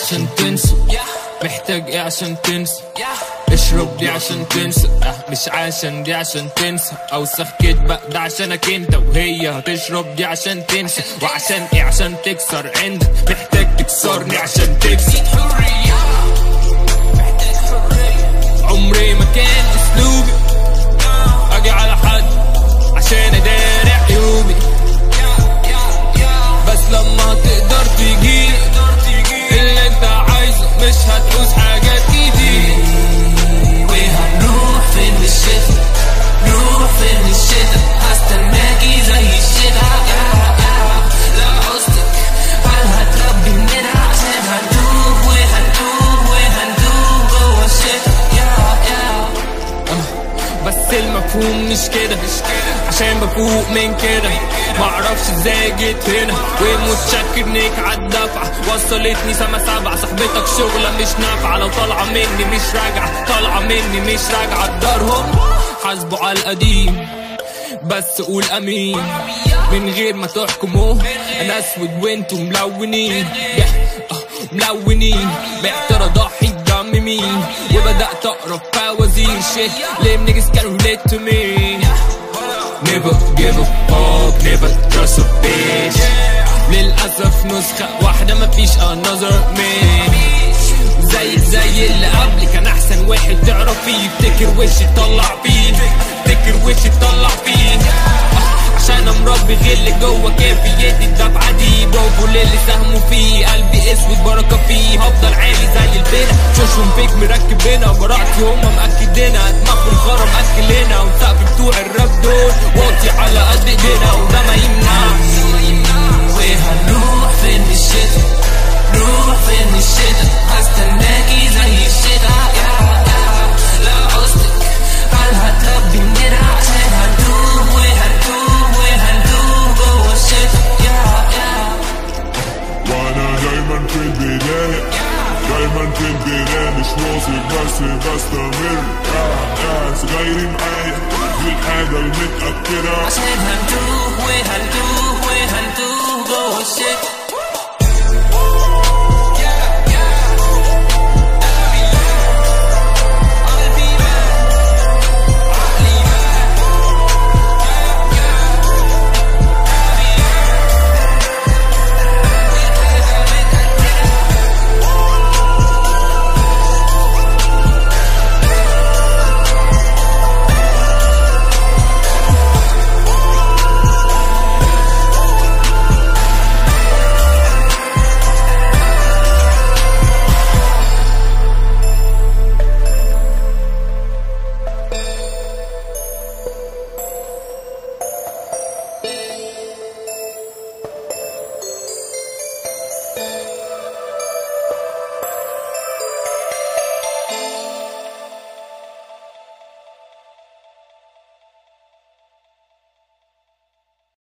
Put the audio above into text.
عشان تنسى محتاج ايه عشان تنسى اشرب دي عشان تنسى أه مش عشان دي عشان تنسى اوسخ كدبة ده عشانك انت وهي هتشرب دي عشان تنسى وعشان ايه عشان تكسر عندك محتاج تكسرني عشان تكسر عمري ما كان اسلوبي اجي على حد عشان اداري عيوبي بس لما تقدر تجي اللي انت عايزه مش هتعوز حاجات كتير وهنروح فين الشتا نروح فين الشتا هستناكي زي الشتا يا يا لا عوزتك هل هتربي مننا عشان هندوب وهندوب وهندوب جوا الشتا يا يا بس المفهوم مش كده عشان بفوق من كده معرفش ازاي جيت هنا ومتشكر انك عالدفعة وصلتني سما سبعة صاحبتك شغلة مش نافعة لو طالعة مني مش راجعة طالعة مني مش راجعة دارهم حاسبوا على القديم بس قول امين من غير ما تحكموا انا اسود وانتوا ملونين yeah. آه، ملونين بعت اضحي بدم مين وبدات اقرا فوازير شيت ليه niggas can relate to me Never give a fuck, never trust a bitch للأسف نسخة واحدة مفيش another me زي زي اللي قبلي كان أحسن واحد تعرف فيه افتكر وش تطلع فيه افتكر وش تطلع فيه آه، عشان أنا مربي غل جوه كافيتي الدفعة دي برافو للي ساهموا فيه قلبي اسود بركة فيه هفضل عالي زي البنا شوشهم فيك مركبنا براعتي هما مأكدنا دماغهم خرم أكلنا والسقف بتوع الراب دول واطي على قد ايدينا وده ما يمنعش وهنروح فين الشتا نروح فين الشتا هستناكي زي الشتا يا يا لا عوزتك هل هتربي مننا عشان هندوب وهندوب وهندوب جوا الشتا يا يا وانا دايما في البداية دايما في البداية مش واثق بس بستمر يا يا صغيري معايا دي الحاجة المتأكدة عشان هندوب وهندوب وهندوب